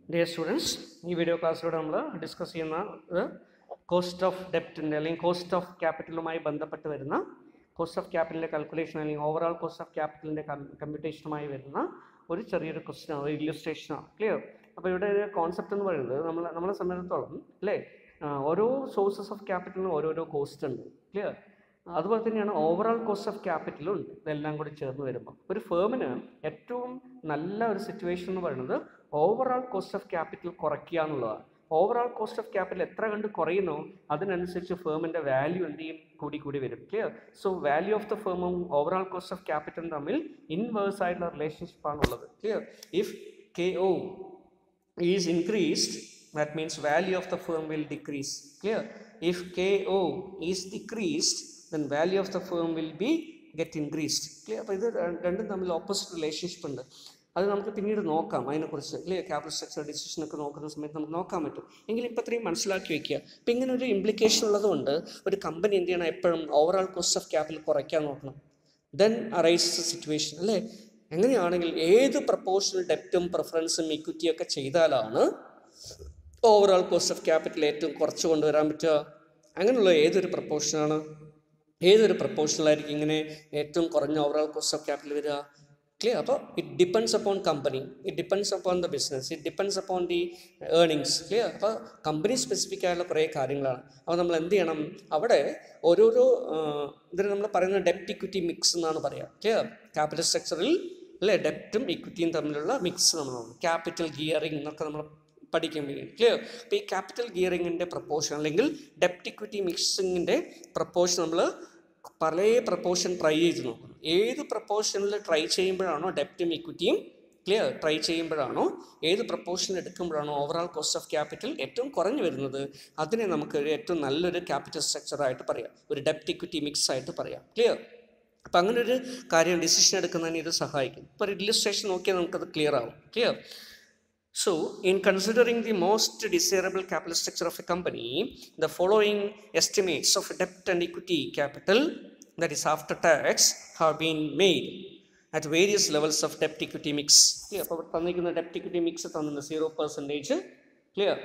Dear students ഈ video ക്ലാസ്സിലൂടെ നമ്മൾ ഡിസ്കസ് ചെയ്യുന്ന കോസ്റ്റ് ഓഫ് ഡെപ്റ്റിൻ്റെ അല്ലെങ്കിൽ കോസ്റ്റ് ഓഫ് ക്യാപിറ്റലുമായി ബന്ധപ്പെട്ട് വരുന്ന കോസ്റ്റ് ഓഫ് ക്യാപിറ്റലിൻ്റെ കാൽക്കുലേഷൻ അല്ലെങ്കിൽ ഓവറോൾ കോസ്റ്റ് ഓഫ് ക്യാപിറ്റലിൻ്റെ കമ്പ്യൂട്ടേഷനുമായി വരുന്ന ഒരു ചെറിയൊരു ക്വസ്റ്റ്യൻ ഒരു ഇല്ലുസ്ട്രേഷനാണ് ക്ലിയർ അപ്പോൾ ഇവിടെ ഒരു കോൺസെപ്റ്റ് എന്ന് പറയുന്നത് നമ്മൾ നമ്മളെ സംബന്ധിച്ചിടത്തോളം അല്ലേ ആ, ഓരോ സോഴ്സസ് ഓഫ് ക്യാപിറ്റലിനും ഓരോരോ കോസ്റ്റ് ഉണ്ട് ക്ലിയർ അതുപോലെ തന്നെയാണ് ഓവറോൾ കോസ്റ്റ് ഓഫ് ക്യാപിറ്റലും ഉണ്ട് ഇതെല്ലാം കൂടി ചേർന്ന് വരുമ്പോൾ ഒരു ഫേമിന് ഏറ്റവും നല്ല ഒരു സിറ്റുവേഷൻ എന്ന് പറയുന്നത് ഓവറോൾ കോസ്റ്റ് ഓഫ് ക്യാപിറ്റൽ കുറയ്ക്കുക എന്നുള്ളതാണ് ഓവറോൾ കോസ്റ്റ് ഓഫ് ക്യാപിറ്റൽ എത്ര കണ്ട് കുറയുന്നോ അതിനനുസരിച്ച് ഫേമിൻ്റെ വാല്യൂ എന്ത് ചെയ്യും കൂടി കൂടി വരും clear so value of the ഫേമും ഓവറോൾ കോസ്റ്റ് ഓഫ് ക്യാപിറ്റലും തമ്മിൽ ഇൻവേഴ്സ് ആയിട്ടുള്ള റിലേഷൻഷിപ്പാണ് ഉള്ളത് clear if K O is increased, that means value of the firm will decrease. Clear? If KO is decreased, then value of the firm will be get increased. Clear? അപ്പോൾ ഇത് ര- രണ്ടും തമ്മിൽ ഓപ്പോസിറ്റ് റിലേഷൻഷിപ്പ് ഉണ്ട് അത് നമുക്ക് പിന്നീട് നോക്കാം അതിനെക്കുറിച്ച് ക്ലിയർ ക്യാപിറ്റൽ സ്ട്രക്ചർ ഡിസിഷൻ ഒക്കെ നോക്കുന്ന സമയത്ത് നമുക്ക് നോക്കാൻ പറ്റും എങ്കിലും ഇപ്പം ഇത്രയും മനസ്സിലാക്കി വെക്കുക അപ്പം ഇങ്ങനെ ഒരു ഇംപ്ലിക്കേഷൻ ഉള്ളതുകൊണ്ട് ഒരു കമ്പനി എന്ത് ചെയ്യണം എപ്പോഴും ഓവറോൾ കോസ്റ്റ് ഓഫ് ക്യാപിറ്റൽ കുറയ്ക്കാൻ നോക്കണം ദെൻ അറൈസ് സിറ്റുവേഷൻ അല്ലേ എങ്ങനെയാണെങ്കിൽ ഏത് പ്രപ്പോർഷണൽ ഡെപ്റ്റും പ്രിഫറൻസും ഇക്വിറ്റിയും ഒക്കെ ചെയ്താലാണ് ഓവറോൾ കോസ്റ്റ് ഓഫ് ക്യാപിറ്റൽ ഏറ്റവും കുറച്ച് കൊണ്ടുവരാൻ പറ്റുക അങ്ങനെയുള്ള ഏതൊരു പ്രപ്പോർഷനാണ് ഏതൊരു പ്രപ്പോർഷനിലായിരിക്കും ഇങ്ങനെ ഏറ്റവും കുറഞ്ഞ ഓവറോൾ കോസ്റ്റ് ഓഫ് ക്യാപിറ്റൽ വരിക ക്ലിയർ അപ്പോൾ it depends upon company it depends upon the business it depends upon the earnings clear അപ്പോൾ കമ്പനി സ്പെസിഫിക് ആയിട്ടുള്ള കുറേ കാര്യങ്ങളാണ് അപ്പോൾ നമ്മൾ എന്ത് ചെയ്യണം അവിടെ ഓരോരോ ഇതിന് നമ്മൾ പറയുന്ന ഡെപ്റ്റ് ഇക്വിറ്റി മിക്സ് എന്നാണ് പറയുക ക്ലിയർ ക്യാപിറ്റൽ സ്ട്രക്ചറിൽ അല്ലേ ഡെപ്റ്റും ഇക്വിറ്റിയും തമ്മിലുള്ള മിക്സ് നമ്മൾ നോക്കും ക്യാപിറ്റൽ ഗിയറിംഗ് എന്നൊക്കെ നമ്മൾ പഠിക്കാൻ വേണ്ടി ക്ലിയർ അപ്പോൾ ഈ ക്യാപിറ്റൽ ഗിയറിങ്ങിൻ്റെ പ്രപ്പോർഷൻ അല്ലെങ്കിൽ ഡെപ്റ്റ് ഇക്വിറ്റി മിക്സിങ്ങിൻ്റെ പ്രപ്പോർഷൻ നമ്മൾ പല പ്രപ്പോർഷൻ ട്രൈ ചെയ്ത് നോക്കണം ഏത് പ്രപ്പോർഷനിൽ ട്രൈ ചെയ്യുമ്പോഴാണോ ഡെപ്റ്റും ഇക്വിറ്റിയും ക്ലിയർ ട്രൈ ചെയ്യുമ്പോഴാണോ ഏത് പ്രപ്പോർഷൻ എടുക്കുമ്പോഴാണോ ഓവറോൾ കോസ്റ്റ് ഓഫ് ക്യാപിറ്റൽ ഏറ്റവും കുറഞ്ഞു വരുന്നത് അതിനെ നമുക്ക് ഒരു ഏറ്റവും നല്ലൊരു ക്യാപിറ്റൽ സ്ട്രക്ചറായിട്ട് പറയാം ഒരു ഡെപ്റ്റ് ഇക്വിറ്റി മിക്സ് ആയിട്ട് പറയാം ക്ലിയർ അപ്പം അങ്ങനെ ഒരു കാര്യം ഡിസിഷൻ എടുക്കുന്നതിന് ഇത് സഹായിക്കും ഇപ്പോൾ ഒരു ഇല്ലുസ്ട്രേഷൻ നോക്കിയാൽ നമുക്കത് ക്ലിയർ ആവും clear So, in considering the most desirable capital structure of a company, the following estimates of debt and equity capital, that is after tax, have been made at various levels of debt equity mix. Clear? അപ്പോൾ ഇവിടെ തന്നിരിക്കുന്ന ഡെപ്റ്റ് equity mix തന്നിട്ടുണ്ട് zero percentage clear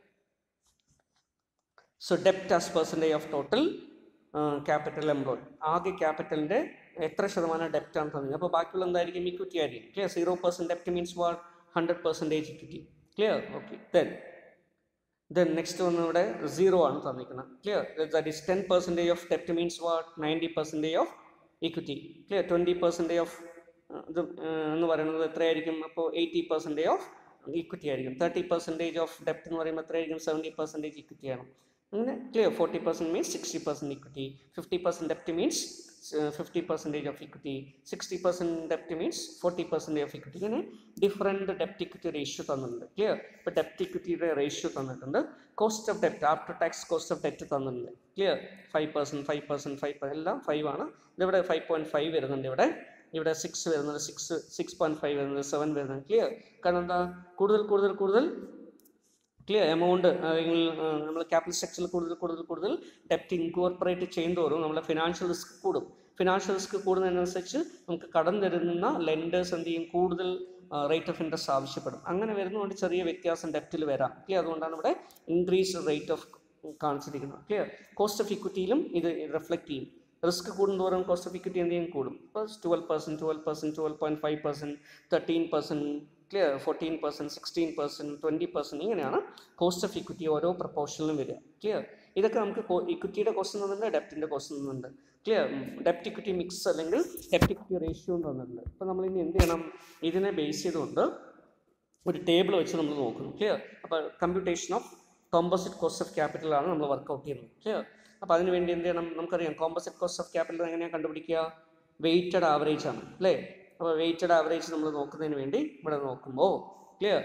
so ഡെപ്റ്റ് as percentage of total capital employ ആകെ ക്യാപിറ്റലിൻ്റെ എത്ര ശതമാനം ഡെപ്റ്റ് ആണ് തന്നത് അപ്പോൾ ബാക്കിയുള്ള എന്തായിരിക്കും ഇക്വിറ്റി ആയിരിക്കും ക്ലിയർ സീറോ പെർസെൻറ്റ് ഡെപ്റ്റ് means what hundred percentage equity clear okay then then next വന്ന് ഇവിടെ സീറോ ആണ് തന്നിരിക്കുന്നത് clear that is ten percentage of ഡെപ്റ്റ് means what ninety percentage of equity clear twenty percentage of ഇത് uh, എന്ന് പറയുന്നത് എത്രയായിരിക്കും അപ്പോൾ എയ്റ്റി പെർസെൻറ്റേജ് ഓഫ് ഇക്വിറ്റി ആയിരിക്കും തേർട്ടി പെർസെൻറ്റേജ് ഓഫ് ഡെപ്റ്റ് എന്ന് പറയുമ്പോൾ എത്രയായിരിക്കും സെവൻറ്റി പെർസെൻറ്റേജ് ഇക്വിറ്റി ആണ് അങ്ങനെ clear forty percent means sixty percent equity fifty percent ഡെപ്റ്റ് means fifty percentage of equity sixty percent ഡെപ്റ്റ് means forty percentage of equity ഇങ്ങനെ ഡിഫറെൻറ്റ് ഡെപ്റ്റ് ഇക്വിറ്റി റേഷ്യോ തന്നിട്ടുണ്ട് ക്ലിയർ ഇപ്പോൾ ഡെപ്റ്റ് ഇക്വിറ്റിയുടെ റേഷ്യോ തന്നിട്ടുണ്ട് cost of ഡെപ്റ്റ് after tax cost of ഡെപ്റ്റ് തന്നിട്ടുണ്ട് clear five percent five percent five എല്ലാം five ആണ് ഇതിവിടെ ഫൈവ് പോയിൻറ്റ് ഫൈവ് വരുന്നുണ്ട് ഇവിടെ ഇവിടെ സിക്സ് വരുന്നുണ്ട് സിക്സ് സിക്സ് പോയിൻറ്റ് ഫൈവ് വരുന്നുണ്ട് സെവൻ വരുന്നുണ്ട് ക്ലിയർ കാരണം എന്താ കൂടുതൽ കൂടുതൽ കൂടുതൽ ക്ലിയർ എമൗണ്ട് അല്ലെങ്കിൽ നമ്മൾ ക്യാപിറ്റൽ സ്ട്രക്ചറിൽ കൂടുതൽ കൂടുതൽ കൂടുതൽ ഡെപ്റ്റ് ഇൻകോർപ്പറേറ്റ് ചെയ്യുന്നതോറും നമ്മുടെ ഫിനാൻഷ്യൽ റിസ്ക് കൂടും ഫിനാൻഷ്യൽ റിസ്ക് കൂടുന്നതിനനുസരിച്ച് നമുക്ക് കടം തരുന്ന ലെൻഡേഴ്സ് എന്ത് ചെയ്യും കൂടുതൽ റേറ്റ് ഓഫ് ഇൻട്രസ്റ്റ് ആവശ്യപ്പെടും അങ്ങനെ വരുന്നതുകൊണ്ട് ചെറിയ വ്യത്യാസം ഡെപ്റ്റിൽ വരാം ക്ലിയർ അതുകൊണ്ടാണ് ഇവിടെ ഇൻക്രീസ് റേറ്റ് ഓഫ് കാണിച്ചിരിക്കുന്നത് ക്ലിയർ കോസ്റ്റ് ഓഫ് ഇക്വിറ്റിയിലും ഇത് റിഫ്ലക്റ്റ് ചെയ്യും റിസ്ക് കൂടുന്തോറും കോസ്റ്റ് ഓഫ് ഇക്വിറ്റി എന്ത് ചെയ്യും കൂടും ഇപ്പോൾ twelve percent twelve percent twelve point five percent thirteen percent clear fourteen percent sixteen percent twenty percent ഇങ്ങനെയാണ് കോസ്റ്റ് ഓഫ് ഇക്വിറ്റി ഓരോ പ്രപ്പോർഷനിലും വരിക ക്ലിയർ ഇതൊക്കെ നമുക്ക് ഇക്വിറ്റിയുടെ കോസ്റ്റ് തന്നിട്ടുണ്ട് ഡെപ്റ്റിൻ്റെ കോസ്റ്റ് തന്നിട്ടുണ്ട് ക്ലിയർ ഡെപ്റ്റ് ഇക്വിറ്റി മിക്സ് അല്ലെങ്കിൽ ഡെപ്റ്റ് ഇക്വിറ്റി റേഷ്യോ തന്നിട്ടുണ്ട് അപ്പോൾ നമ്മൾ ഇനി എന്ത് ചെയ്യണം ഇതിനെ ബേസ് ചെയ്തുകൊണ്ട് ഒരു ടേബിൾ വെച്ച് നമ്മൾ നോക്കുന്നു ക്ലിയർ അപ്പോൾ computation of composite cost of capital ആണ് നമ്മൾ വർക്കൗട്ട് ചെയ്യുന്നത് ക്ലിയർ അപ്പോൾ അതിന് വേണ്ടി എന്ത് ചെയ്യണം നമുക്കറിയാം കോമ്പോസിറ്റ് കോസ്റ്റ് ഓഫ് ക്യാപിറ്റൽ എങ്ങനെയാണ് കണ്ടുപിടിക്കുക വെയ്റ്റഡ് ആവറേജ് ആണ് അല്ലേ അപ്പോൾ വെയ്റ്റഡ് ആവറേജ് നമ്മൾ നോക്കുന്നതിന് വേണ്ടി ഇവിടെ നോക്കുമ്പോൾ ക്ലിയർ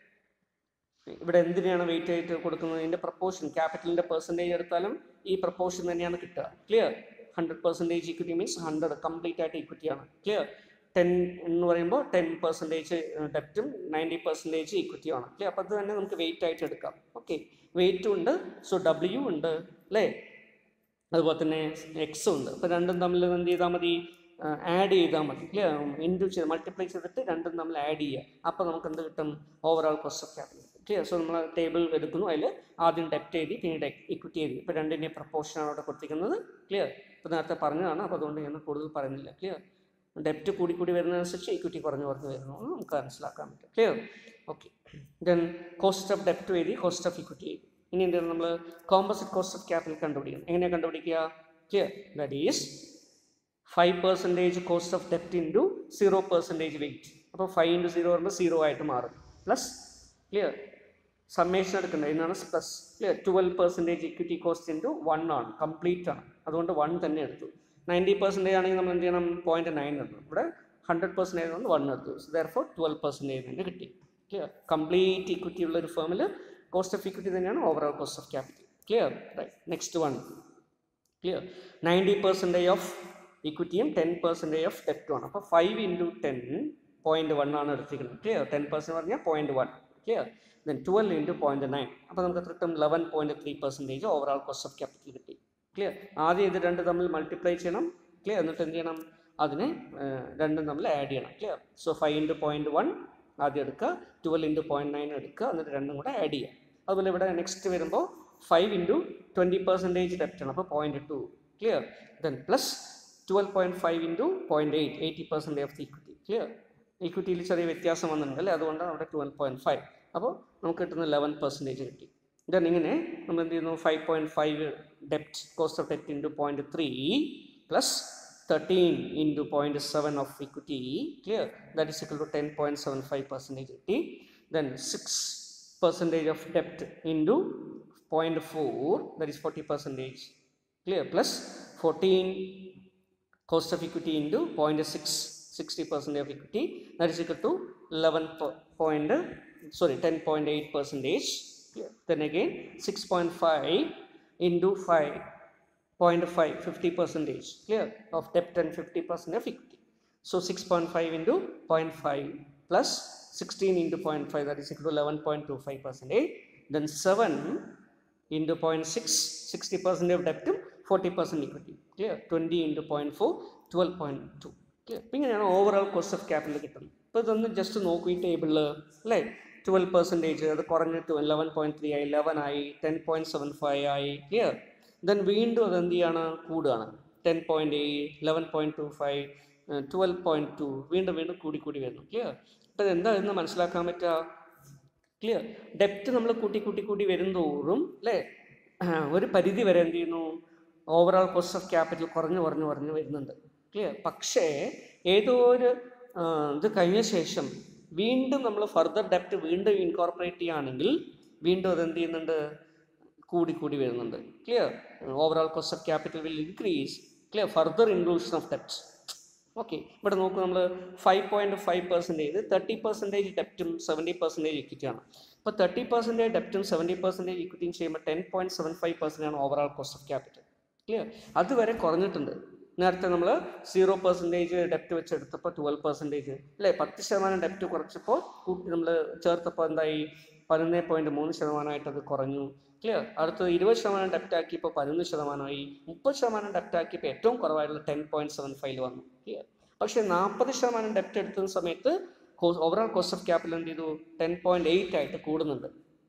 ഇവിടെ എന്തിനാണ് വെയിറ്റ് ആയിട്ട് കൊടുക്കുന്നത് ഇതിൻ്റെ പ്രപ്പോർഷൻ ക്യാപിറ്റലിൻ്റെ പെർസെൻറ്റേജ് എടുത്താലും ഈ പ്രപ്പോർഷൻ തന്നെയാണ് കിട്ടുക clear hundred percentage equity means hundred complete ആയിട്ട് ഇക്വിറ്റിയാണ് ക്ലിയർ ടെൻ എന്ന് പറയുമ്പോൾ ടെൻ പെർസെൻറ്റേജ് ഡെപ്റ്റും നയൻറ്റി പെർസെൻറ്റേജ് ഇക്വിറ്റിയാണ് ക്ലിയർ അപ്പോൾ അത് തന്നെ നമുക്ക് വെയിറ്റ് ആയിട്ട് എടുക്കാം ഓക്കെ വെയിറ്റും ഉണ്ട് സോ ഡബ്ല്യു ഉണ്ട് അല്ലേ അതുപോലെ തന്നെ എക്സും ഉണ്ട് അപ്പോൾ രണ്ടും തമ്മിൽ എന്ത് ചെയ്താൽ മതി ആഡ് ചെയ്താൽ മതി ക്ലിയർ ഇൻറ്റു ചെയ്ത് മൾട്ടിപ്ലൈ ചെയ്തിട്ട് രണ്ടും നമ്മൾ ആഡ് ചെയ്യുക അപ്പോൾ നമുക്ക് എന്ത് കിട്ടും overall cost of capital clear so നമ്മൾ ടേബിൾ എടുക്കുന്നു അതിൽ ആദ്യം ഡെപ്റ്റ് എഴുതി പിന്നീട് ഇക്വിറ്റി എഴുതി ഇപ്പോൾ രണ്ടിൻ്റെ പ്രപ്പോർഷനാണ് അവിടെ കൊടുത്തിരിക്കുന്നത് ക്ലിയർ ഇപ്പോൾ നേരത്തെ പറഞ്ഞതാണ് അപ്പോൾ അതുകൊണ്ട് ഞാൻ കൂടുതൽ പറയുന്നില്ല ക്ലിയർ ഡെപ്റ്റ് കൂടി കൂടി വരുന്നതനുസരിച്ച് ഇക്വിറ്റി കുറഞ്ഞു കുറഞ്ഞു വരുന്നു എന്ന് നമുക്ക് മനസ്സിലാക്കാൻ പറ്റും clear okay then cost of ഡെപ്റ്റ് എഴുതി കോസ്റ്റ് ഓഫ് ഇക്വിറ്റി എഴുതി ഇനി എന്താണ് നമ്മൾ കോമ്പോസിറ്റ് കോസ്റ്റ് ഓഫ് ക്യാപിറ്റൽ കണ്ടുപിടിക്കണം എങ്ങനെയാണ് കണ്ടുപിടിക്കുക clear that is five percentage cost of ഡെപ്റ്റ് ഇൻറ്റു സീറോ പെർസെൻറ്റേജ് വെയിറ്റ് അപ്പോൾ ഫൈവ് ഇൻറ്റു സീറോ പറയുമ്പോൾ സീറോ ആയിട്ട് മാറും പ്ലസ് ക്ലിയർ സമ്മേഷൻ എടുക്കേണ്ടത് ഇതിനാണ് plus clear twelve percentage equity cost into one ആണ് കംപ്ലീറ്റ് ആണ് അതുകൊണ്ട് വൺ തന്നെ എടുത്തു നയൻറ്റി പെർസെൻറ്റേജ് ആണെങ്കിൽ നമ്മൾ എന്ത് ചെയ്യണം പോയിൻറ്റ് നയൻ എടുക്കണം ഇവിടെ ഹൺഡ്രഡ് പെർസെൻറ്റേജ് കൊണ്ട് വൺ എടുത്തു ദർ ഫോർ ട്വൽവ് പെർസെൻറ്റേജ് തന്നെ കിട്ടി ക്ലിയർ കംപ്ലീറ്റ് ഇക്വിറ്റി ഉള്ള ഒരു ഫേമിൽ കോസ്റ്റ് ഓഫ് ഇക്വിറ്റി തന്നെയാണ് overall cost of capital clear right next one clear ninety percentage of ഇക്വിറ്റിയും ടെൻ പെർസെൻറ്റേജ് ഓഫ് ഡെപ്റ്റും ആണ് അപ്പോൾ five into ten point one ആണ് എടുത്തിരിക്കുന്നത് ക്ലിയർ ടെൻ പെർസെൻറ്റ് പറഞ്ഞാൽ point one clear then twelve into point nine അപ്പോൾ നമുക്ക് എത്ര കിട്ടും eleven point three percentage overall cost of capital കിട്ടി ക്ലിയർ ആദ്യം ഇത് രണ്ട് തമ്മിൽ മൾട്ടിപ്ലൈ ചെയ്യണം ക്ലിയർ എന്നിട്ട് എന്ത് ചെയ്യണം അതിനെ ഏർ, രണ്ടും തമ്മിൽ ആഡ് ചെയ്യണം clear so five into point one ആദ്യം എടുക്കുക ട്വൽവ് ഇൻറ്റു പോയിൻറ്റ് നയൻ എടുക്കുക എന്നിട്ട് രണ്ടും കൂടെ ആഡ് ചെയ്യുക അതുപോലെ ഇവിടെ നെക്സ്റ്റ് വരുമ്പോൾ ഫൈവ് ഇൻറ്റു ട്വൻറ്റി പെർസെൻറ്റേജ് ഡെപ്റ്റ് ആണ് അപ്പോൾ point two clear then plus twelve point five into point eight eighty percentage of the equity clear ഇക്വിറ്റിയിൽ ചെറിയ വ്യത്യാസം വന്നിട്ടുണ്ട് അല്ലേ അതുകൊണ്ടാണ് അവിടെ ട്വൽവ് പോയിൻറ്റ് ഫൈവ് അപ്പോൾ നമുക്ക് കിട്ടുന്ന ലെവൻ പെർസെൻറ്റേജ് കിട്ടി ദെൻ ഇങ്ങനെ നമ്മൾ എന്ത് ചെയ്യുന്നു five point five ഡെപ്റ്റ് cost of ഡെപ്റ്റ് into point three plus thirteen into point seven of equity clear that is equal to ten point seven five percentage കിട്ടി then six percentage of debt into 0.4 that is 40 percentage clear plus 14 cost of equity into 0.6 60 percent of equity that is equal to 11 po- point sorry 10.8 percentage clear. then again 6.5 into 5 0.5 50 percentage clear of debt and 50 percent of equity so 6.5 into 0.5 plus 16 into 0.5 that is equal to 11.25 percentage then 7 into 0.6 60 percent of debt 40 percent equity clear 20 into 0.4 12.2 clear അപ്പോൾ ഇങ്ങനെയാണ് overall cost of capital കിട്ടുന്നത് അപ്പോൾ ഇതൊന്ന് just നോക്കൂ ഈ ടേബിളിൽ അല്ലേ twelve percentage അത് കുറഞ്ഞിട്ട് ലെവൻ പോയിൻറ്റ് ത്രീ ആയി ലെവൻ ആയി ടെൻ പോയിൻറ്റ് സെവൻ ഫൈവ് ആയി ക്ലിയർ ദെൻ വീണ്ടും അത് എന്ത് ചെയ്യാണ് കൂടുകയാണ് ten point eight eleven point two five twelve point two വീണ്ടും വീണ്ടും കൂടി കൂടി വരുന്നു ക്ലിയർ അപ്പോൾ എന്താ എന്ന് മനസ്സിലാക്കാൻ പറ്റുക ക്ലിയർ ഡെപ്റ്റ് നമ്മൾ കൂട്ടി കൂട്ടി കൂട്ടി വരുന്തോറും അല്ലേ ഒരു പരിധി വരെ എന്ത് ചെയ്യുന്നു ഓവറോൾ കോസ്റ്റ് ഓഫ് ക്യാപിറ്റൽ കുറഞ്ഞു കുറഞ്ഞു കുറഞ്ഞു വരുന്നുണ്ട് ക്ലിയർ പക്ഷേ ഏതോ ഒരു ആ, ഇത് കഴിഞ്ഞ ശേഷം വീണ്ടും നമ്മൾ ഫർദർ ഡെപ്റ്റ് വീണ്ടും ഇൻകോർപ്പറേറ്റ് ചെയ്യുകയാണെങ്കിൽ വീണ്ടും അത് എന്ത് ചെയ്യുന്നുണ്ട് കൂടി കൂടി വരുന്നുണ്ട് clear overall cost of capital will increase clear further inclusion of ഡെപ്റ്റ് ഓക്കെ ഇവിടെ നോക്കൂ നമ്മൾ five point five percentage thirty percentage ഡെപ്റ്റും സെവൻറ്റി പെർസെൻറ്റേജ് ഇക്വിറ്റിയാണ് അപ്പോൾ തേർട്ടി പെർസെൻറ്റേജ് ഡെപ്റ്റും സെവൻറ്റി പെർസെൻറ്റേജ് ഇക്വിറ്റിയും ചെയ്യുമ്പോൾ ten point seven five percent ആണ് overall cost of capital clear അതുവരെ കുറഞ്ഞിട്ടുണ്ട് നേരത്തെ നമ്മൾ സീറോ പെർസെൻറ്റേജ് ഡെപ്റ്റ് വെച്ചെടുത്തപ്പോൾ ട്വൽവ് പെർസെൻറ്റേജ് അല്ലേ പത്ത് ശതമാനം ഡെപ്റ്റ് കുറച്ചപ്പോൾ കൂട്ടി നമ്മൾ ചേർത്തപ്പോൾ എന്തായി പതിനൊന്ന് പോയിൻറ്റ് മൂന്ന് ശതമാനമായിട്ട് അത് കുറഞ്ഞു ക്ലിയർ അടുത്തത് ഇരുപത് ശതമാനം ഡെപ്റ്റ് ആക്കിയപ്പോൾ പതിനൊന്ന് ശതമാനമായി മുപ്പത് ശതമാനം ഡെപ്റ്റ് ആക്കിയപ്പോൾ ഏറ്റവും കുറവായിട്ടുള്ള ടെൻ പോയിൻറ്റ് സെവൻ ഫൈവ് വന്നു ക്ലിയർ പക്ഷേ നാൽപ്പത് ശതമാനം ഡെപ്റ്റ് എടുക്കുന്ന സമയത്ത് ഓവറോൾ കോസ്റ്റ് ഓഫ് ക്യാപിറ്റൽ എന്ത് ചെയ്തു ടെൻ പോയിൻറ്റ് എയ്റ്റ് ആയിട്ട് കൂടുന്നുണ്ട്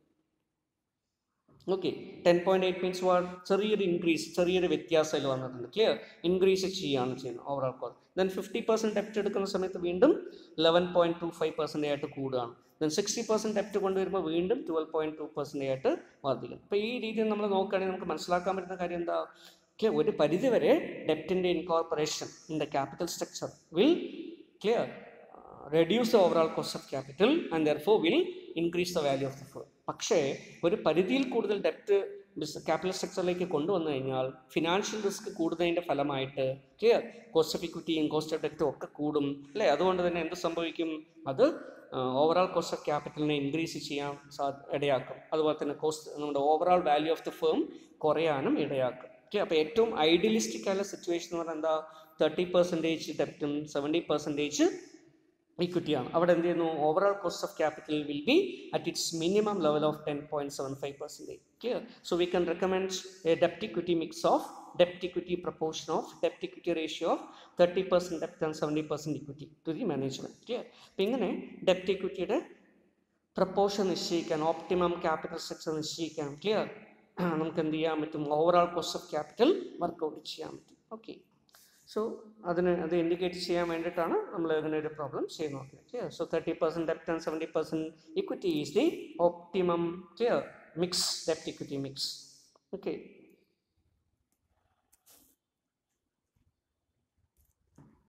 okay ten point eight means what ചെറിയൊരു ഇൻക്രീസ് ചെറിയൊരു വ്യത്യാസം അതിൽ വന്നിട്ടുണ്ട് ക്ലിയർ ഇൻക്രീസ് ചെയ്യുകയാണ് ചെയ്യുന്നത് overall cost then fifty percent ഡെപ്റ്റ് എടുക്കുന്ന സമയത്ത് വീണ്ടും eleven point two five percent ആയിട്ട് കൂടുകയാണ് ദെൻ സിക്സ്റ്റി പെർസെൻറ്റ് ഡെപ്റ്റ് കൊണ്ടുവരുമ്പോൾ വീണ്ടും ട്വൽവ് പോയിൻറ്റ് ടു പെർസെൻറ്റ് ആയിട്ട് വർദ്ധിക്കും അപ്പോൾ ഈ രീതിയിൽ നമ്മൾ നോക്കുകയാണെങ്കിൽ നമുക്ക് മനസ്സിലാക്കാൻ പറ്റുന്ന കാര്യം എന്താ ഓക്കെ ഒരു പരിധി വരെ ഡെപ്റ്റിൻ്റെ incorporation in the capital structure will clear reduce the overall cost of capital and therefore will increase the value of the firm പക്ഷേ ഒരു പരിധിയിൽ കൂടുതൽ ഡെപ്റ്റ് ബിസിനസ് ക്യാപിറ്റൽ സ്ട്രക്ചറിലേക്ക് കൊണ്ടുവന്നു കഴിഞ്ഞാൽ ഫിനാൻഷ്യൽ റിസ്ക് കൂടുന്നതിൻ്റെ ഫലമായിട്ട് ക്ലിയർ കോസ്റ്റ് ഓഫ് ഇക്വിറ്റിയും കോസ്റ്റ് ഓഫ് ഡെപ്റ്റും ഒക്കെ കൂടും അല്ലേ അതുകൊണ്ട് തന്നെ എന്ത് സംഭവിക്കും അത് ഓവറോൾ കോസ്റ്റ് ഓഫ് ക്യാപിറ്റലിനെ ഇൻക്രീസ് ചെയ്യാൻ സാ ഇടയാക്കും അതുപോലെ തന്നെ കോസ്റ്റ് നമ്മുടെ overall value of the firm കുറയാനും ഇടയാക്കും ഓക്കെ അപ്പോൾ ഏറ്റവും ഐഡിയലിസ്റ്റിക് ആയുള്ള സിറ്റുവേഷൻ എന്ന് പറഞ്ഞാൽ എന്താ തേർട്ടി പെർസെൻറ്റേജ് ഡെപ്റ്റും സെവൻറ്റി പെർസെൻറ്റേജ് ഇക്വിറ്റിയാണ് അവിടെ എന്ത് ചെയ്യുന്നു overall cost of capital will be at its minimum level of ten point seven five percentage clear so we can recommend A ഡെപ്റ്റ് equity mix of ഡെപ്റ്റ് equity proportion of ഡെപ്റ്റ് equity ratio of thirty percent ഡെപ്റ്റ് and seventy percent equity to the management clear അപ്പം ഇങ്ങനെ ഡെപ്റ്റ് ഇക്വിറ്റിയുടെ proportion നിശ്ചയിക്കാൻ optimum capital structure നിശ്ചയിക്കാൻ clear നമുക്ക് എന്ത് ചെയ്യാൻ പറ്റും overall cost of capital work out ചെയ്യാൻ പറ്റും ഓക്കെ സോ അതിന് അത് ഇൻഡിക്കേറ്റ് ചെയ്യാൻ വേണ്ടിയിട്ടാണ് നമ്മൾ ഇങ്ങനെ ഒരു പ്രോബ്ലം ചെയ്യുന്നത് നോക്കുന്നത് clear so thirty percent ഡെപ്റ്റ് and seventy percent equity is the optimum clear mix ഡെപ്റ്റ് equity mix okay